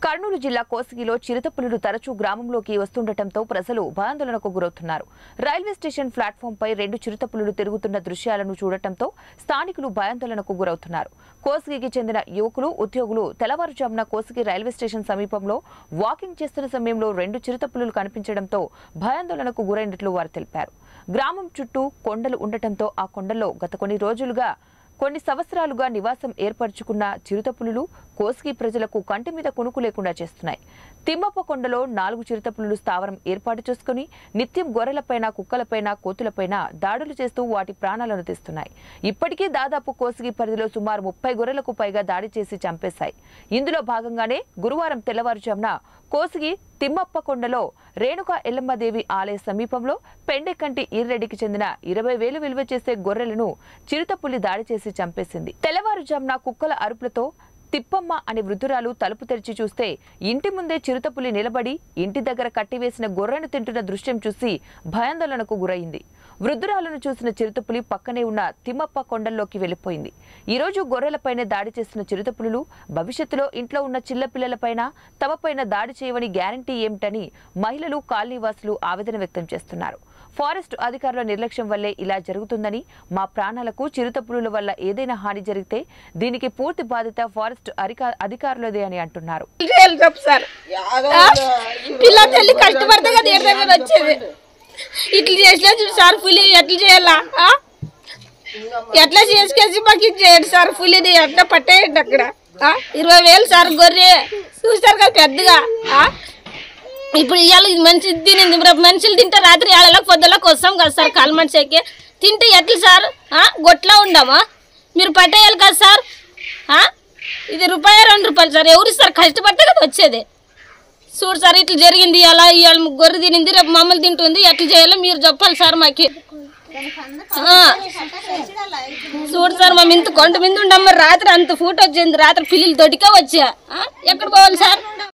కర్నూలు జిల్లా కోసిగిలో చిరుతపులులు తరచూ గ్రామంలోకి వస్తుండటంతో ప్రజలు భయాందోళనకు గురవుతున్నారు రైల్వే స్టేషన్ ప్లాట్ఫామ్ పై రెండు చిరుతపులులు తిరుగుతున్న దృశ్యాలను చూడటంతో స్థానికులు భయాందోళనకు గురవుతున్నారు కోసిగికి చెందిన యువకులు ఉద్యోగులు తెల్లవారుజామున కోసిగి రైల్వే స్టేషన్ సమీపంలో వాకింగ్ చేస్తున్న సమయంలో రెండు చిరుతపులులు కనిపించడంతో భయాందోళనకు గురైనట్లు వారు తెలిపారు గ్రామం చుట్టూ కొండలు ఉండటంతో ఆ కొండల్లో గత కొన్ని రోజులుగా కొన్ని సంవత్సరాలుగా నివాసం ఏర్పరచుకున్న చిరుతపులులు కోస్గి ప్రజలకు కంటి మీద కొనుకు లేకుండా చేస్తున్నాయి తిమ్మప్ప కొండలో నాలుగు చిరుతపులులు స్థావరం ఏర్పాటు చేసుకుని నిత్యం గొర్రెలపైన కుక్కలపైన కోతులపైన దాడులు చేస్తూ వాటి ప్రాణాలను తీస్తున్నాయి ఇప్పటికీ దాదాపు కోసిగి పరిధిలో సుమారు ముప్పై గొర్రెలకు పైగా దాడి చేసి చంపేశాయి ఇందులో భాగంగానే గురువారం తెల్లవారుజామున కోసిగి తిమ్మప్ప కొండలో రేణుకా ఎల్లమ్మదేవి ఆలయ సమీపంలో పెండెకంటి ఈర్రెడ్డికి చెందిన ఇరవై వేలు విలువ చేసే గొర్రెలను చిరుతపులి దాడి చేసి చంపేసింది తెల్లవారుజామున కుక్కల అరుపులతో తిప్పమ్మ అనే వృద్ధురాలు తలుపు తెరిచి చూస్తే ఇంటి ముందే చిరుతపులి నిలబడి ఇంటి దగ్గర కట్టివేసిన గొర్రెను తింటున్న దృశ్యం చూసి భయాందోళనకు గురైంది వృద్ధురాలను చూసిన చిరుతపులి పక్కనే ఉన్న తిమ్మప్ప కొండల్లోకి వెళ్లిపోయింది ఈ రోజు గొర్రెలపైనే దాడి చేసిన చిరుతపులులు భవిష్యత్తులో ఇంట్లో ఉన్న చిన్నపిల్లలపైన తమపైన దాడి చేయవని గ్యారంటీ ఏమిటని మహిళలు కాలనీవాసులు ఆవేదన వ్యక్తం చేస్తున్నారు ఫారెస్ట్ అధికారుల నిర్లక్ష్యం వల్లే ఇలా జరుగుతుందని మా ప్రాణాలకు చిరుతపులుల వల్ల ఏదైనా హాని జరిగితే దీనికి పూర్తి బాధ్యత ఫారెస్ట్ అధికా- అధికారులదే అని అంటున్నారు చేయాలి చెప్పు సార్ ఆ? పిల్ల తల్లి కష్టపడితే కదా ఏడు దగ్గర వచ్చేది ఇట్లా చేసినా చూడు సార్ పులి ఎట్లా చేయాలా ఆ? ఎట్లా చేసుకేసి మాకు ఇది చేయండి సార్ పులిది ఎట్లా పట్టేయండి అక్కడ ఆ? ఇరవై వేలు సార్ గొర్రె చూస్తారు కదా పెద్దగా ఆ? ఇప్పుడు ఇవాళ ఇది మంచి తినింది రేపు మనుషులు తింటే రాత్రి ఏళ్ళకి పొద్దులకు వస్తాం కదా సార్ కాలు మనిషికి తింటే ఎట్లా సార్ ఆ? గొట్లో ఉండమా మీరు పట్టేయాలి కదా సార్ ఆ? ఇది రూపాయి రెండు రూపాయలు సార్ ఎవరు సార్ కష్టపడితే కదా వచ్చేది చూడు సార్ ఇట్లా జరిగింది అలా ఇవాళ గొర్రె తినింది రేపు మమ్మల్ని తింటుంది ఎట్లా చేయాలో మీరు చెప్పాలి సార్ మాకి ఆ. చూడు సార్ మేము ఇంత కొండ మీద ఉండమ్మ రాత్రి అంత ఫూట్ వచ్చింది రాత్రి పిల్లలు దొడికే వచ్చా ఆ? ఎక్కడ పోవాలి సార్